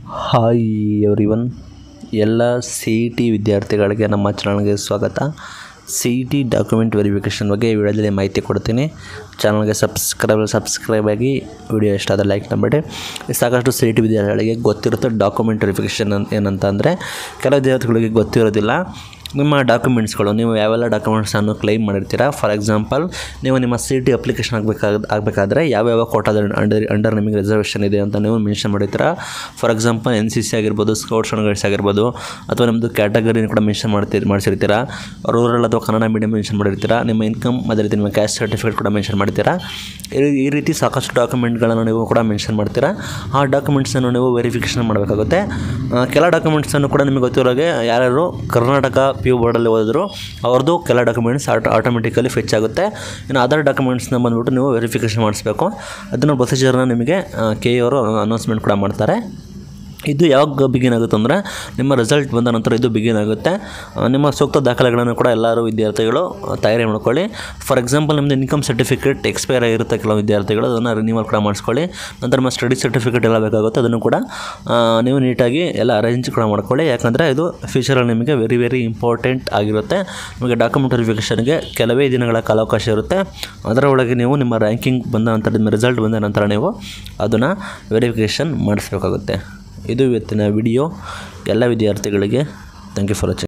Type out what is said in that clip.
hi everyone ಎಲ್ಲ C E T ವಿದ್ಯಾರ್ಥಿಗಳಿಗೆ ನಮ್ಮ ಚಾನಲ್ಗೆ ಸ್ವಾಗತ C E T document verification ಬಗ್ಗೆ ಈ ವಿಡಿಯೋದಲ್ಲಿ ಮಾಹಿತಿ ಕೊಡ್ತೀನಿ ಚಾನಲ್ಗೆ ಸಬ್ಸ್ಕ್ರೈಬ್ ಸಬ್ಸ್ಕ್ರೈಬ್ ಆಗಿ ವಿಡಿಯೋ ಇಷ್ಟ ಆದರೆ ಲೈಕ್ ಮಾಡಿಬಿಡಿ ಸಾಕಷ್ಟು ಸಿ ಇ ಟಿ ವಿದ್ಯಾರ್ಥಿಗಳಿಗೆ ಗೊತ್ತಿರುತ್ತೆ ಡಾಕ್ಯುಮೆಂಟ್ ವೆರಿಫಿಕೇಷನ್ ಏನಂತ ಅಂದರೆ ಕೆಲವು ವಿದ್ಯಾರ್ಥಿಗಳಿಗೆ ಗೊತ್ತಿರೋದಿಲ್ಲ ನಿಮ್ಮ ಡಾಕ್ಯುಮೆಂಟ್ಸ್ಗಳು ನೀವು ಯಾವೆಲ್ಲ ಡಾಕ್ಯುಮೆಂಟ್ಸನ್ನು ಕ್ಲೈಮ್ ಮಾಡಿರ್ತೀರಾ ಫಾರ್ ಎಕ್ಸಾಂಪಲ್ ನೀವು ನಿಮ್ಮ ಸಿ ಟಿ ಅಪ್ಲಿಕೇಶನ್ ಆಗಬೇಕಾಗ ಆಗಬೇಕಾದ್ರೆ ಯಾವ್ಯಾವ ಕೋಟಾದ ಅಂಡರ್ ಅಂಡರ್ ನಿಮಗೆ ರಿಸರ್ವೇಷನ್ ಇದೆ ಅಂತ ನೀವು ಮೆನ್ಷನ್ ಮಾಡಿರ್ತೀರಾ for example N C C ಆಗಿರ್ಬೋದು ಸ್ಕೌಟ್ಸ್ ಅಂಡ್ ಗೈಡ್ಸ್ ಆಗಿರ್ಬೋದು ಅಥವಾ ನಿಮ್ಮದು ಕ್ಯಾಟಗರಿನ ಕೂಡ ಮೆನ್ಷನ್ ಮಾಡ್ತೀರಿ ಮಾಡಿಸಿರ್ತೀರಾ ರೂರಲ್ ಅಥವಾ ಕನ್ನಡ ಮೀಡಿಯಂ ಮೆನ್ಷನ್ ಮಾಡಿರ್ತೀರಾ ನಿಮ್ಮ ಇನ್ಕಮ್ ಅದೇ ರೀತಿ ನಿಮ್ಮ ಕ್ಯಾಸ್ಟ್ ಸರ್ಟಿಫಿಕೇಟ್ ಕೂಡ ಮೆನ್ಷನ್ ಮಾಡ್ತೀರಾ ಈ- ಈ ರೀತಿ ಸಾಕಷ್ಟು ಡಾಕ್ಯುಮೆಂಟ್ಗಳನ್ನು ನೀವು ಕೂಡ ಮೆನ್ಷನ್ ಮಾಡ್ತೀರಾ ಆ ಡಾಕ್ಯುಮೆಂಟ್ಸನ್ನು ನೀವು ವೆರಿಫಿಕೇಷನ್ ಮಾಡಬೇಕಾಗುತ್ತೆ ಆ, ಕೆಲ ಡಾಕ್ಯುಮೆಂಟ್ಸನ್ನು ಕೂಡ ನಿಮಗೆ ಗೊತ್ತಿರೋಗೆ ಯಾರ್ಯಾರು ಕರ್ನಾಟಕ ಪಿ ಯು ಬೋರ್ಡಲ್ಲಿ ಓದಿದ್ರು ಅವ್ರದ್ದು ಕೆಲ ಡಾಕ್ಯುಮೆಂಟ್ಸ್ ಆಟೋ ಆಟೋಮೆಟಿಕಲಿ ಫೆಚ್ ಆಗುತ್ತೆ ಇನ್ನು ಅದರ್ ಡಾಕ್ಯುಮೆಂಟ್ಸ್ನ ಬಂದುಬಿಟ್ಟು ನೀವು ವೆರಿಫಿಕೇಷನ್ ಮಾಡಿಸ್ಬೇಕು ಅದನ್ನು ಪ್ರೊಸೀಜರ್ನ ನಿಮಗೆ ಕೆ ಅವರು ಅನೌನ್ಸ್ಮೆಂಟ್ ಕೂಡ ಮಾಡ್ತಾರೆ ಇದು ಯಾವಾಗ ಬಿಗಿನ್ ಆಗುತ್ತೆ ಅಂದರೆ ನಿಮ್ಮ ರಿಸಲ್ಟ್ ಬಂದ ನಂತರ ಇದು ಬಿಗಿನ್ ಆಗುತ್ತೆ ಆ, ನಿಮ್ಮ ಸೂಕ್ತ ದಾಖಲೆಗಳನ್ನು ಕೂಡ ಎಲ್ಲರೂ ವಿದ್ಯಾರ್ಥಿಗಳು ಆ, ತಯಾರಿ ಮಾಡ್ಕೊಳ್ಳಿ ಫಾರ್ ಎಕ್ಸಾಂಪಲ್ ನಿಮ್ಮದು ಇನ್ಕಮ್ ಸರ್ಟಿಫಿಕೇಟ್ ಎಕ್ಸ್ಪೈರ್ ಆಗಿರುತ್ತೆ ಕೆಲವು ವಿದ್ಯಾರ್ಥಿಗಳು ಅದನ್ನು ರಿನ್ಯೂವಲ್ ಕೂಡ ಮಾಡಿಸ್ಕೊಳ್ಳಿ ನಂತರ ನಿಮ್ಮ ಸ್ಟಡಿ ಸರ್ಟಿಫಿಕೇಟ್ ಎಲ್ಲ ಬೇಕಾಗುತ್ತೆ ಅದನ್ನು ಕೂಡ ಆ, ನೀವು ನೀಟಾಗಿ ಎಲ್ಲ ಅರೇಂಜ್ ಕೂಡ ಮಾಡ್ಕೊಳ್ಳಿ ಯಾಕಂದರೆ ಇದು ಫ್ಯೂಚರಲ್ಲಿ ನಿಮಗೆ ವೆರಿ ವೆರಿ ಇಂಪಾರ್ಟೆಂಟ್ ಆಗಿರುತ್ತೆ ನಿಮಗೆ ಡಾಕ್ಯುಮೆಂಟ್ ವೆರಿಫಿಕೇಷನ್ಗೆ ಕೆಲವೇ ದಿನಗಳ ಕಾಲಾವಕಾಶ ಇರುತ್ತೆ ಅದರ ಒಳಗೆ ನೀವು ನಿಮ್ಮ ರ್ಯಾಂಕಿಂಗ್ ಬಂದ ನಂತರ ನಿಮ್ಮ ರಿಸಲ್ಟ್ ಬಂದ ನಂತರ ನೀವು ಅದನ್ನು ವೆರಿಫಿಕೇಷನ್ ಮಾಡಿಸ್ಬೇಕಾಗುತ್ತೆ ಇದು ಇವತ್ತಿನ ವಿಡಿಯೋ ಎಲ್ಲ ವಿದ್ಯಾರ್ಥಿಗಳಿಗೆ ಥ್ಯಾಂಕ್ ಯು ಫಾರ್ ವಾಚಿಂಗ್